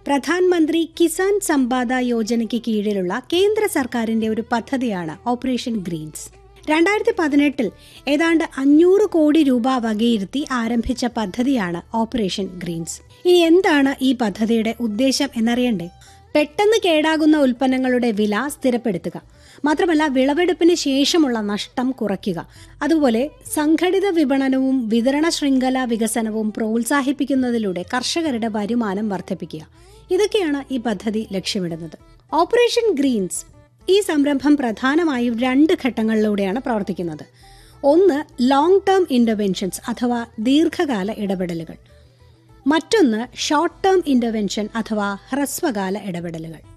പ്രധാനമന്ത്രി കിസാൻ സമ്പാദ യോജനയ്ക്ക് കീഴിലുള്ള കേന്ദ്ര സർക്കാരിന്റെ ഒരു പദ്ധതിയാണ് ഓപ്പറേഷൻ ഗ്രീൻസ് രണ്ടായിരത്തി പതിനെട്ടിൽ ഏതാണ്ട് അഞ്ഞൂറ് കോടി രൂപ വകയിരുത്തി ആരംഭിച്ച പദ്ധതിയാണ് ഓപ്പറേഷൻ ഗ്രീൻസ് ഇനി എന്താണ് ഈ പദ്ധതിയുടെ ഉദ്ദേശം എന്നറിയണ്ടേ പെട്ടെന്ന് കേടാകുന്ന ഉൽപ്പന്നങ്ങളുടെ വില സ്ഥിരപ്പെടുത്തുക മാത്രമല്ല വിളവെടുപ്പിന് ശേഷമുള്ള നഷ്ടം കുറയ്ക്കുക അതുപോലെ സംഘടിത വിപണനവും വിതരണ ശൃംഖല വികസനവും പ്രോത്സാഹിപ്പിക്കുന്നതിലൂടെ കർഷകരുടെ വരുമാനം വർദ്ധിപ്പിക്കുക ഇതൊക്കെയാണ് ഈ പദ്ധതി ലക്ഷ്യമിടുന്നത് ഓപ്പറേഷൻ ഗ്രീൻസ് ഈ സംരംഭം പ്രധാനമായും രണ്ട് ഘട്ടങ്ങളിലൂടെയാണ് പ്രവർത്തിക്കുന്നത് ഒന്ന് ലോങ് ടേം ഇന്റർവെൻഷൻസ് അഥവാ ദീർഘകാല ഇടപെടലുകൾ മറ്റൊന്ന് ഷോർട്ട് ടേം ഇന്റർവെൻഷൻ അഥവാ ഹ്രസ്വകാല ഇടപെടലുകൾ